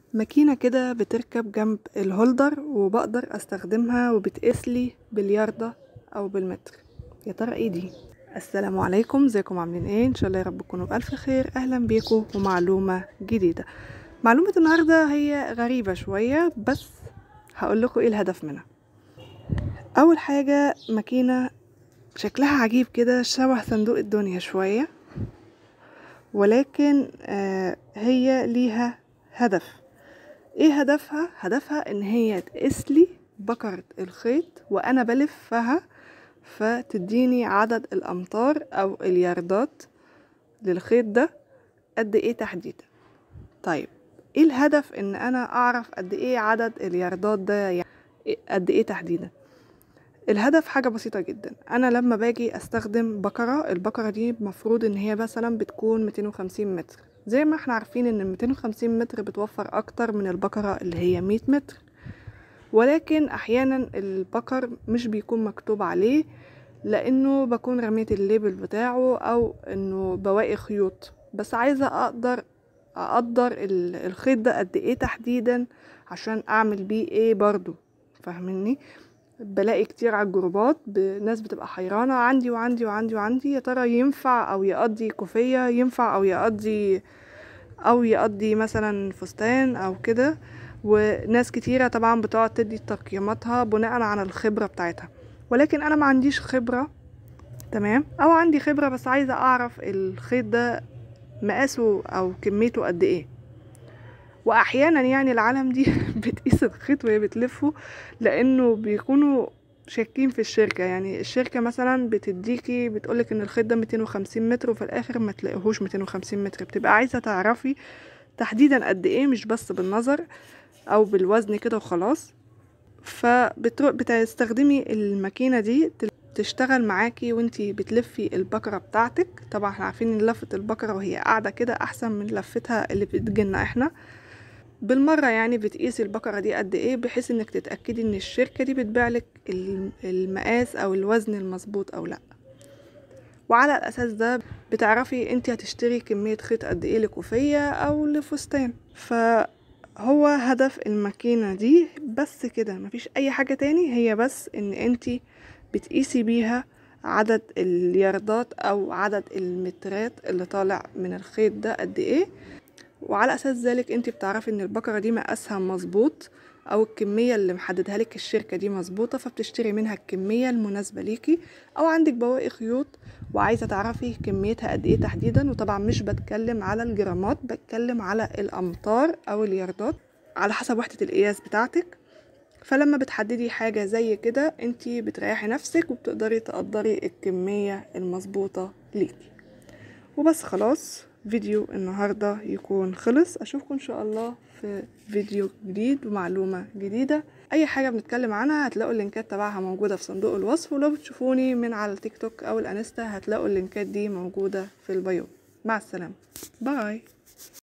ماكينة كده بتركب جنب الهولدر وبقدر استخدمها وبتقيسلي بالياردة او بالمتر يا ترى ايه دي السلام عليكم ازيكم عاملين ايه ان شاء الله يا رب تكونوا بالف خير اهلا بيكم ومعلومة جديدة معلومة النهاردة هي غريبة شوية بس هقول لكم ايه الهدف منها اول حاجة ماكينة شكلها عجيب كده شبه صندوق الدنيا شوية ولكن آه هي ليها هدف ايه هدفها هدفها ان هي تقيسلي بكرة الخيط وانا بلفها فتديني عدد الامتار او الياردات للخيط ده قد ايه تحديدا طيب ايه الهدف ان انا اعرف قد ايه عدد الياردات ده يعني قد ايه تحديدا الهدف حاجة بسيطة جدا أنا لما باجي أستخدم بكرة البكرة دي مفروض إن هي مثلا بتكون 250 متر زي ما احنا عارفين إن 250 متر بتوفر أكتر من البكرة اللي هي 100 متر ولكن أحيانا البكر مش بيكون مكتوب عليه لأنه بكون رميت الليبل بتاعه أو إنه بواقي خيوط بس عايزة أقدر أقدر الخيط ده قد إيه تحديدا عشان أعمل بيه إيه برضو فاهمني بلاقي كتير على الجروبات ناس بتبقى حيرانة عندي وعندي وعندي وعندي يا ترى ينفع او يقضي كوفية ينفع او يقضي او يقضي مثلا فستان او كده وناس كتيرة طبعا بتقعد تدي تقييماتها بناء على الخبرة بتاعتها ولكن انا ما عنديش خبرة تمام او عندي خبرة بس عايزة اعرف الخيط ده مقاسه او كميته قد ايه واحيانا يعني العالم دي بتقيس الخيط وهي بتلفه لانه بيكونوا شاكين في الشركة يعني الشركة مثلا بتديكي بتقولك ان الخيط ده 250 متر وفي الاخر ما تلاقيهوش 250 متر بتبقى عايزة تعرفي تحديدا قد ايه مش بس بالنظر او بالوزن كده وخلاص فبتستخدمي الماكينة دي تشتغل معاكي وانتي بتلفي البكرة بتاعتك طبعا احنا عارفين ان لفة البكرة وهي قاعدة كده احسن من لفتها اللي بتجيلنا احنا بالمرة يعني بتقيسي البكرة دي قد ايه بحيث انك تتأكدي ان الشركة دي بتبيعلك المقاس او الوزن المظبوط او لا وعلى الاساس ده بتعرفي انت هتشتري كمية خيط قد ايه لكوفية او لفستان فهو هدف الماكينة دي بس كده مفيش اي حاجة تاني هي بس ان انت بتقيسي بيها عدد الياردات او عدد المترات اللي طالع من الخيط ده قد ايه وعلى اساس ذلك انت بتعرفي ان البكرة دي مقاسها مظبوط او الكمية اللي محددها لك الشركة دي مظبوطة فبتشتري منها الكمية المناسبة ليكي او عندك بواقي خيوط وعايزة تعرفي كميتها قد ايه تحديدا وطبعا مش بتكلم على الجرامات بتكلم على الامتار او الياردات على حسب وحدة القياس بتاعتك فلما بتحددي حاجة زي كده انتي بتريحي نفسك وبتقدري تقدري الكمية المظبوطة ليكي وبس خلاص فيديو النهاردة يكون خلص اشوفكم ان شاء الله في فيديو جديد ومعلومة جديدة اي حاجة بنتكلم عنها هتلاقوا اللينكات تبعها موجودة في صندوق الوصف ولو بتشوفوني من على التيك توك او الانستا هتلاقوا اللينكات دي موجودة في البيو مع السلامة باي